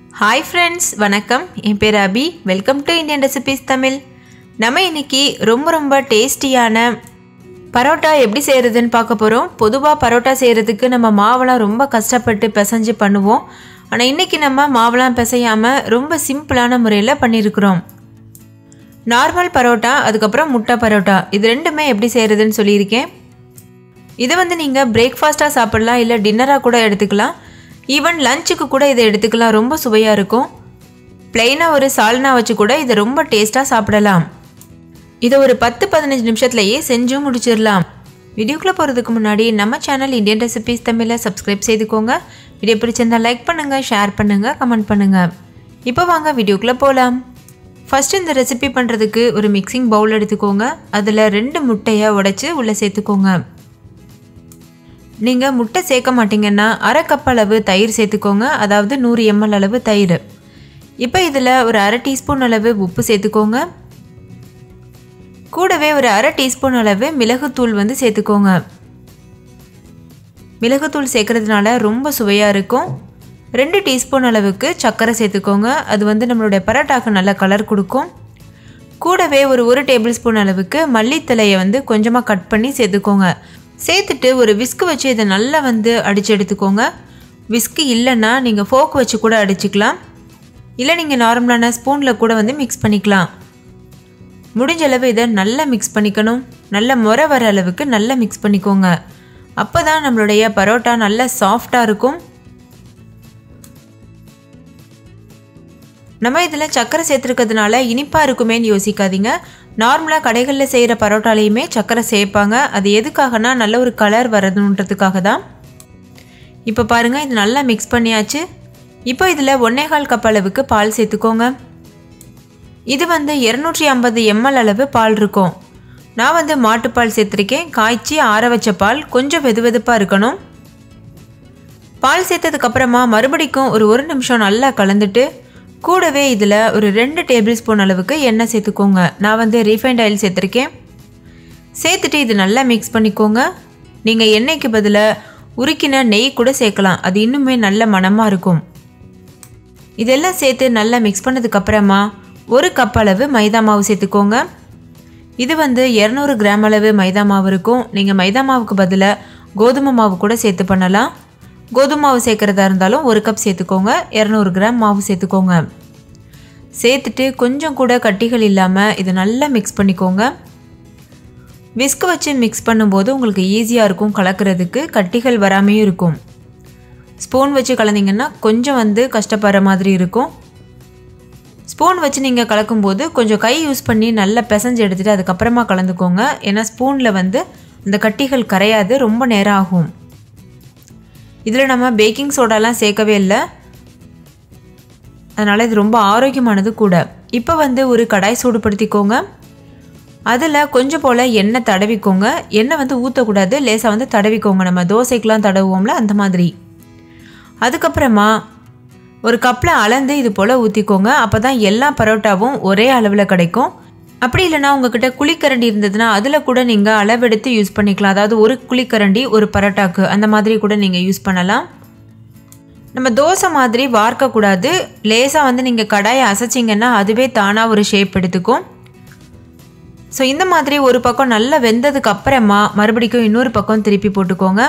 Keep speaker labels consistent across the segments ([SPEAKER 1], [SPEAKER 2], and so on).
[SPEAKER 1] hi friends வணக்கம் என் பேர் Abi welcome to Indian recipes Tamil நம்ம இன்னைக்கு ரொம்ப ரொம்ப டேஸ்டியான பரோட்டா எப்படி செய்கிறதுன்னு பார்க்க போகிறோம் பொதுவாக பரோட்டா செய்கிறதுக்கு நம்ம மாவெல்லாம் ரொம்ப கஷ்டப்பட்டு பிசைஞ்சு பண்ணுவோம் ஆனால் இன்றைக்கி நம்ம மாவெல்லாம் பிசையாமல் ரொம்ப சிம்பிளான முறையில் பண்ணியிருக்கிறோம் நார்மல் பரோட்டா அதுக்கப்புறம் முட்டை பரோட்டா இது ரெண்டுமே எப்படி செய்கிறதுன்னு சொல்லியிருக்கேன் இதை வந்து நீங்கள் பிரேக்ஃபாஸ்ட்டாக சாப்பிடலாம் இல்லை டின்னராக கூட எடுத்துக்கலாம் ஈவன் லஞ்சுக்கு கூட இதை எடுத்துக்கலாம் ரொம்ப சுவையாக இருக்கும் பிளெயினாக ஒரு சால்னா வச்சு கூட இதை ரொம்ப டேஸ்ட்டாக சாப்பிடலாம் இதை ஒரு பத்து பதினஞ்சு நிமிஷத்துலையே செஞ்சும் முடிச்சிடலாம் வீடியோக்குள்ளே போகிறதுக்கு முன்னாடி நம்ம சேனல் இந்தியன் ரெசிபீஸ் தமிழில் சப்ஸ்கிரைப் செய்துக்கோங்க வீடியோ பிடிச்சிருந்தா லைக் பண்ணுங்கள் ஷேர் பண்ணுங்கள் கமெண்ட் பண்ணுங்கள் இப்போ வாங்க வீடியோக்குள்ளே போகலாம் ஃபஸ்ட்டு இந்த ரெசிபி பண்ணுறதுக்கு ஒரு மிக்சிங் பவுல் எடுத்துக்கோங்க அதில் ரெண்டு முட்டையை உடைச்சி உள்ளே சேர்த்துக்கோங்க நீங்கள் முட்டை சேர்க்க மாட்டீங்கன்னா அரை கப் அளவு தயிர் சேர்த்துக்கோங்க அதாவது நூறு எம்எல் அளவு தயிர் இப்போ இதில் ஒரு அரை டீஸ்பூன் அளவு உப்பு சேர்த்துக்கோங்க கூடவே ஒரு அரை டீஸ்பூன் அளவு மிளகுத்தூள் வந்து சேர்த்துக்கோங்க மிளகுத்தூள் சேர்க்கறதுனால ரொம்ப சுவையாக இருக்கும் ரெண்டு டீஸ்பூன் அளவுக்கு சர்க்கரை சேர்த்துக்கோங்க அது வந்து நம்மளுடைய பரோட்டாக்கு நல்ல கலர் கொடுக்கும் கூடவே ஒரு ஒரு டேபிள் ஸ்பூன் அளவுக்கு மல்லித்தலையை வந்து கொஞ்சமாக கட் பண்ணி சேர்த்துக்கோங்க சேர்த்துட்டு ஒரு விஸ்கு வச்சு இதை நல்லா வந்து அடித்து எடுத்துக்கோங்க விஸ்கு இல்லைன்னா நீங்கள் ஃபோக் வச்சு கூட அடிச்சுக்கலாம் இல்லை நீங்கள் நார்மலான ஸ்பூனில் கூட வந்து மிக்ஸ் பண்ணிக்கலாம் முடிஞ்ச அளவு இதை நல்லா மிக்ஸ் பண்ணிக்கணும் நல்ல முறை வர அளவுக்கு நல்லா மிக்ஸ் பண்ணிக்கோங்க அப்போ தான் நம்மளுடைய பரோட்டா நல்லா சாஃப்டாக இருக்கும் நம்ம இதில் சர்க்கரை சேர்த்துருக்கிறதுனால இனிப்பாக இருக்குமேன்னு யோசிக்காதீங்க நார்மலாக கடைகளில் செய்கிற பரோட்டாலையுமே சர்க்கரை சேர்ப்பாங்க அது எதுக்காகனா நல்ல ஒரு கலர் வரணுன்றதுக்காக தான் இப்போ பாருங்கள் இது நல்லா மிக்ஸ் பண்ணியாச்சு இப்போ இதில் ஒன்னேகால் கப் அளவுக்கு பால் சேர்த்துக்கோங்க இது வந்து இரநூற்றி ஐம்பது எம்எல் அளவு பால் இருக்கும் நான் வந்து மாட்டுப்பால் சேர்த்துருக்கேன் காய்ச்சி ஆற வச்ச பால் கொஞ்சம் வெது வெதுப்பாக இருக்கணும் பால் சேர்த்ததுக்கப்புறமா மறுபடிக்கும் ஒரு ஒரு நிமிஷம் நல்லா கலந்துட்டு கூடவே இதில் ஒரு ரெண்டு டேபிள் ஸ்பூன் அளவுக்கு எண்ணெய் சேர்த்துக்கோங்க நான் வந்து ரீஃபைண்ட் ஆயில் சேர்த்துருக்கேன் சேர்த்துட்டு இது நல்லா மிக்ஸ் பண்ணிக்கோங்க நீங்கள் எண்ணெய்க்கு பதிலாக உருக்கின நெய் கூட சேர்க்கலாம் அது இன்னுமே நல்ல மணமாக இருக்கும் இதெல்லாம் சேர்த்து நல்லா மிக்ஸ் பண்ணதுக்கப்புறமா ஒரு கப் அளவு மைதா மாவு சேர்த்துக்கோங்க இது வந்து இரநூறு கிராம் அளவு மைதா மாவு இருக்கும் நீங்கள் மைதா மாவுக்கு பதிலாக கோதுமை மாவு கூட சேர்த்து பண்ணலாம் கோதுமை மாவு சேர்க்குறதா இருந்தாலும் ஒரு கப் சேர்த்துக்கோங்க இரநூறு கிராம் மாவு சேர்த்துக்கோங்க சேர்த்துட்டு கொஞ்சம் கூட கட்டிகள் இல்லாமல் இதை நல்லா மிக்ஸ் பண்ணிக்கோங்க விஸ்கு வச்சு மிக்ஸ் பண்ணும்போது உங்களுக்கு ஈஸியாக இருக்கும் கலக்கிறதுக்கு கட்டிகள் வராமையும் இருக்கும் ஸ்பூன் வச்சு கலந்தீங்கன்னா கொஞ்சம் வந்து கஷ்டப்படுற மாதிரி இருக்கும் ஸ்பூன் வச்சு நீங்கள் கலக்கும்போது கொஞ்சம் கை யூஸ் பண்ணி நல்லா பிசைஞ்சு எடுத்துகிட்டு அதுக்கப்புறமா கலந்துக்கோங்க ஏன்னா ஸ்பூனில் வந்து அந்த கட்டிகள் கரையாது ரொம்ப நேரம் ஆகும் இதில் நம்ம பேக்கிங் சோடாலாம் சேர்க்கவே இல்லை அதனால் இது ரொம்ப ஆரோக்கியமானது கூட இப்போ வந்து ஒரு கடாய் சூடுபடுத்திக்கோங்க அதில் கொஞ்சம் போல் எண்ணெய் தடவிக்கோங்க எண்ணெய் வந்து ஊற்றக்கூடாது லேசாக வந்து தடவிக்கோங்க நம்ம தோசைக்கெலாம் தடவுவோம்ல அந்த மாதிரி அதுக்கப்புறமா ஒரு கப்பில் அளந்து இது போல் ஊற்றிக்கோங்க அப்போ தான் எல்லா பரோட்டாவும் ஒரே அளவில் கிடைக்கும் அப்படி இல்லைனா உங்ககிட்ட குழிக்கரண்டி இருந்ததுன்னா அதில் கூட நீங்கள் அளவெடுத்து யூஸ் பண்ணிக்கலாம் அதாவது ஒரு குழிக்கரண்டி ஒரு பரோட்டாக்கு அந்த மாதிரி கூட நீங்கள் யூஸ் பண்ணலாம் நம்ம தோசை மாதிரி வார்க்கக்கூடாது லேசாக வந்து நீங்கள் கடாயை அசைச்சிங்கன்னா அதுவே தானாக ஒரு ஷேப் எடுத்துக்கும் ஸோ இந்த மாதிரி ஒரு பக்கம் நல்லா வெந்ததுக்கு அப்புறமா மறுபடிக்கும் இன்னொரு பக்கம் திருப்பி போட்டுக்கோங்க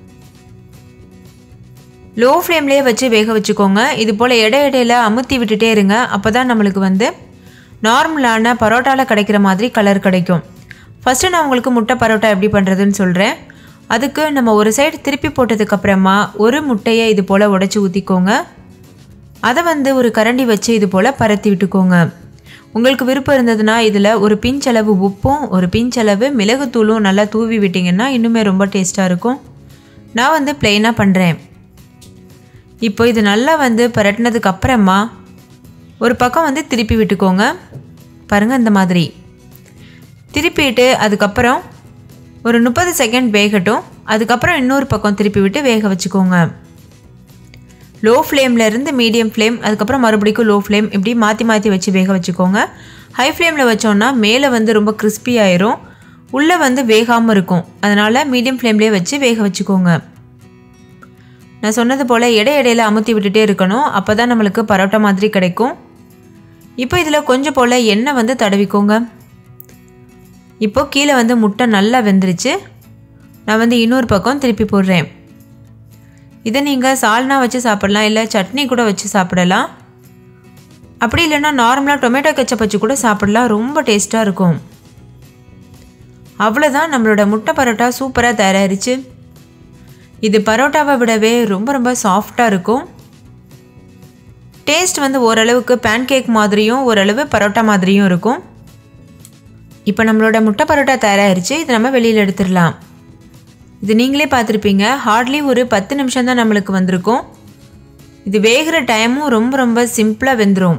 [SPEAKER 1] லோ ஃப்ளேம்லேயே வச்சு வேக வச்சுக்கோங்க இது போல் இடை இடையில அமுத்தி விட்டுட்டே இருங்க அப்போ தான் நம்மளுக்கு வந்து நார்மலான பரோட்டாவில் கிடைக்கிற மாதிரி கலர் கிடைக்கும் ஃபஸ்ட்டு நான் உங்களுக்கு முட்டை பரோட்டா எப்படி பண்ணுறதுன்னு சொல்கிறேன் அதுக்கு நம்ம ஒரு சைடு திருப்பி போட்டதுக்கப்புறமா ஒரு முட்டையை இது போல் உடச்சி ஊற்றிக்கோங்க அதை வந்து ஒரு கரண்டி வச்சு இது போல் பரத்தி விட்டுக்கோங்க உங்களுக்கு விருப்பம் இருந்ததுன்னா இதில் ஒரு பிஞ்சளவு உப்பும் ஒரு பிஞ்சளவு மிளகுத்தூளும் நல்லா தூவி விட்டிங்கன்னா இன்னுமே ரொம்ப டேஸ்ட்டாக இருக்கும் நான் வந்து ப்ளெயினாக பண்ணுறேன் இப்போ இது நல்லா வந்து பரட்டினதுக்கு அப்புறமா ஒரு பக்கம் வந்து திருப்பி விட்டுக்கோங்க பாருங்கள் இந்த மாதிரி திருப்பிட்டு அதுக்கப்புறம் ஒரு முப்பது செகண்ட் வேகட்டும் அதுக்கப்புறம் இன்னொரு பக்கம் திருப்பி விட்டு வேக வச்சுக்கோங்க லோ ஃப்ளேமில் இருந்து மீடியம் ஃப்ளேம் அதுக்கப்புறம் மறுபடிக்கும் லோ ஃப்ளேம் இப்படி மாற்றி மாற்றி வச்சு வேக வச்சுக்கோங்க ஹை ஃப்ளேமில் வச்சோன்னா மேலே வந்து ரொம்ப கிறிஸ்பி ஆயிரும் உள்ளே வந்து வேகாமல் இருக்கும் அதனால் மீடியம் ஃப்ளேம்லேயே வச்சு வேக வச்சுக்கோங்க நான் சொன்னது போல் இடை இடையில அமுத்தி விட்டுட்டே இருக்கணும் அப்போ தான் நம்மளுக்கு பரோட்டா மாதிரி கிடைக்கும் இப்போ இதில் கொஞ்சம் போல் எண்ணெய் வந்து தடவிக்கோங்க இப்போ கீழே வந்து முட்டை நல்லா வெந்துருச்சு நான் வந்து இன்னொரு பக்கம் திருப்பி போடுறேன் இதை நீங்கள் சால்னா வச்சு சாப்பிடலாம் இல்லை சட்னி கூட வச்சு சாப்பிடலாம் அப்படி இல்லைன்னா நார்மலாக டொமேட்டோ கெச்சப் வச்சு கூட சாப்பிடலாம் ரொம்ப டேஸ்ட்டாக இருக்கும் அவ்வளோதான் நம்மளோட முட்டை பரோட்டா சூப்பராக தயாரிச்சு இது பரோட்டாவை விடவே ரொம்ப ரொம்ப சாஃப்டாக இருக்கும் டேஸ்ட் வந்து ஓரளவுக்கு பேன்கேக் மாதிரியும் ஓரளவு பரோட்டா மாதிரியும் இருக்கும் இப்போ நம்மளோட முட்டை பரோட்டா தயாராகிருச்சு இது நம்ம வெளியில் எடுத்துடலாம் இது நீங்களே பார்த்துருப்பீங்க ஹார்ட்லி ஒரு பத்து நிமிஷம் தான் நம்மளுக்கு வந்திருக்கும் இது வேகிற டைமும் ரொம்ப ரொம்ப சிம்பிளாக வெந்துடும்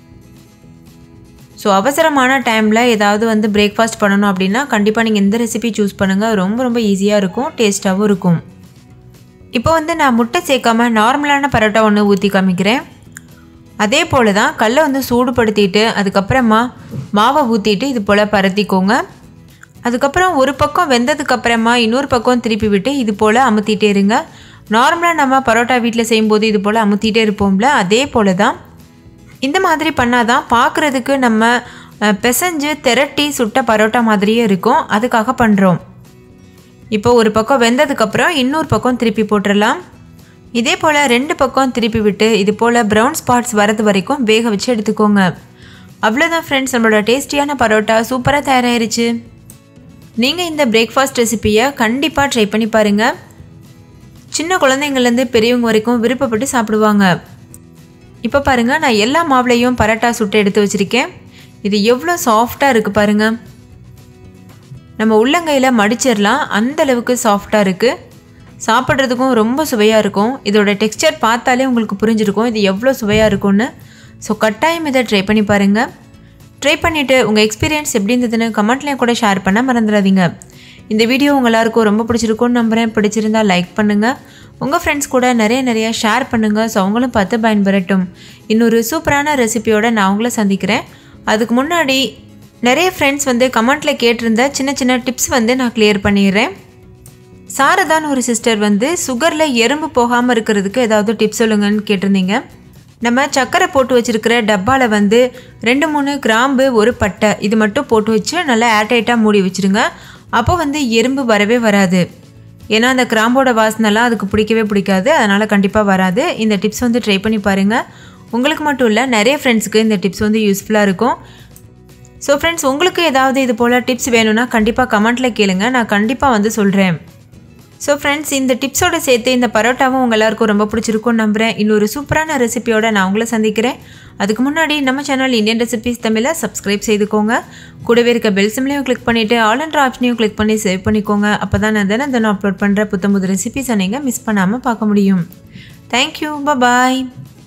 [SPEAKER 1] ஸோ அவசரமான டைமில் ஏதாவது வந்து பிரேக்ஃபாஸ்ட் பண்ணணும் அப்படின்னா கண்டிப்பாக நீங்கள் இந்த ரெசிபி சூஸ் பண்ணுங்கள் ரொம்ப ரொம்ப ஈஸியாக இருக்கும் டேஸ்ட்டாகவும் இருக்கும் இப்போ வந்து நான் முட்டை சேர்க்காம நார்மலான பரோட்டா ஒன்று ஊற்றி காமிக்கிறேன் அதே போல் தான் கல்லை வந்து சூடுபடுத்திட்டு அதுக்கப்புறமா மாவை ஊற்றிட்டு இது போல் பரத்திக்கோங்க அதுக்கப்புறம் ஒரு பக்கம் வெந்ததுக்கப்புறமா இன்னொரு பக்கம் திருப்பி விட்டு இது போல் அமுத்திட்டே இருங்க நார்மலாக நம்ம பரோட்டா வீட்டில் செய்யும்போது இது போல் அமுத்திட்டே இருப்போம்ல அதே போல் தான் இந்த மாதிரி பண்ணால் தான் பார்க்குறதுக்கு நம்ம அஹ், பிசைஞ்சு திரட்டி சுட்ட பரோட்டா மாதிரியே இருக்கும் அதுக்காக பண்ணுறோம் இப்போ ஒரு பக்கம் வெந்ததுக்கப்புறம் இன்னொரு பக்கம் திருப்பி போட்டுடலாம் இதே போல் ரெண்டு பக்கம் திருப்பி விட்டு இது போல் ப்ரௌன் ஸ்பாட்ஸ் வரது வரைக்கும் வேக வச்சு எடுத்துக்கோங்க அவ்வளோதான் ஃப்ரெண்ட்ஸ் நம்மளோட டேஸ்டியான பரோட்டா சூப்பராக தயாராகிருச்சு நீங்கள் இந்த பிரேக்ஃபாஸ்ட் ரெசிப்பியை கண்டிப்பாக ட்ரை பண்ணி பாருங்கள் சின்ன குழந்தைங்கள்லேருந்து பெரியவங்க வரைக்கும் விருப்பப்பட்டு சாப்பிடுவாங்க இப்போ பாருங்கள் நான் எல்லா மாவுலையும் பரோட்டா சுட்டு எடுத்து வச்சுருக்கேன் இது எவ்வளோ சாஃப்டாக இருக்குது பாருங்கள் நம்ம உள்ளங்கையில் மடிச்சிடலாம் அந்த அளவுக்கு சாஃப்டாக இருக்குது சாப்பிட்றதுக்கும் ரொம்ப சுவையாக இருக்கும் இதோட டெக்ஸ்சர் பார்த்தாலே உங்களுக்கு புரிஞ்சிருக்கும் இது எவ்வளோ சுவையாக இருக்கும்னு ஸோ கட்டாயம் இதை ட்ரை பண்ணி பாருங்கள் ட்ரை பண்ணிவிட்டு உங்கள் எக்ஸ்பீரியன்ஸ் எப்படி இருந்ததுன்னு கமெண்ட்லேயும் கூட ஷேர் பண்ண மறந்துடாதீங்க இந்த வீடியோ உங்க எல்லாருக்கும் ரொம்ப பிடிச்சிருக்கும்னு நம்புகிறேன் பிடிச்சிருந்தா லைக் பண்ணுங்கள் உங்கள் ஃப்ரெண்ட்ஸ் கூட நிறைய நிறைய ஷேர் பண்ணுங்கள் ஸோ அவங்களும் பார்த்து பயன்பெறட்டும் இன்னொரு சூப்பரான ரெசிபியோட நான் உங்களை சந்திக்கிறேன் அதுக்கு முன்னாடி நிறைய ஃப்ரெண்ட்ஸ் வந்து கமெண்ட்டில் கேட்டிருந்த சின்ன சின்ன டிப்ஸ் வந்து நான் கிளியர் பண்ணிடுறேன் சாரதான்னு ஒரு சிஸ்டர் வந்து சுகரில் எறும்பு போகாமல் இருக்கிறதுக்கு ஏதாவது டிப்ஸ் சொல்லுங்கன்னு கேட்டிருந்தீங்க நம்ம சர்க்கரை போட்டு வச்சுருக்கிற டப்பாவில் வந்து ரெண்டு மூணு கிராம்பு ஒரு பட்டை இது மட்டும் போட்டு வச்சு நல்லா ஏர்டைட்டாக மூடி வச்சுருங்க அப்போ வந்து எறும்பு வரவே வராது ஏன்னா அந்த கிராம்போட வாசனைலாம் அதுக்கு பிடிக்கவே பிடிக்காது அதனால் கண்டிப்பாக வராது இந்த டிப்ஸ் வந்து ட்ரை பண்ணி பாருங்கள் உங்களுக்கு மட்டும் இல்லை நிறைய ஃப்ரெண்ட்ஸுக்கு இந்த டிப்ஸ் வந்து யூஸ்ஃபுல்லாக இருக்கும் ஸோ ஃப்ரெண்ட்ஸ் உங்களுக்கு ஏதாவது இது போல் டிப்ஸ் வேணும்னா கண்டிப்பாக கமெண்ட்டில் கேளுங்க நான் கண்டிப்பாக வந்து சொல்கிறேன் ஸோ ஃப்ரெண்ட்ஸ் இந்த டிப்ஸோட சேர்த்து இந்த பரோட்டாவும் உங்கள் எல்லாருக்கும் ரொம்ப பிடிச்சிருக்கும்னு நம்புகிறேன் இன்னொரு சூப்பரான ரெசிபியோட நான் உங்களை சந்திக்கிறேன் அதுக்கு முன்னாடி நம்ம சேனல் இந்தியன் ரெசிபிஸ் தமிழை சப்ஸ்கிரைப் செய்துக்கோங்க கூடவே இருக்க பெல் சிம்லையும் கிளிக் பண்ணிவிட்டு ஆல் அண்ட் ஆப்ஷனையும் கிளிக் பண்ணி சேவ் பண்ணிக்கோங்க அப்போ தான் நான் தினம் தினம் அப்லோட் பண்ணுற புத்தம் புது ரெசிபிஸை நீங்கள் மிஸ் பண்ணாமல் பார்க்க முடியும் தேங்க்யூ பாய்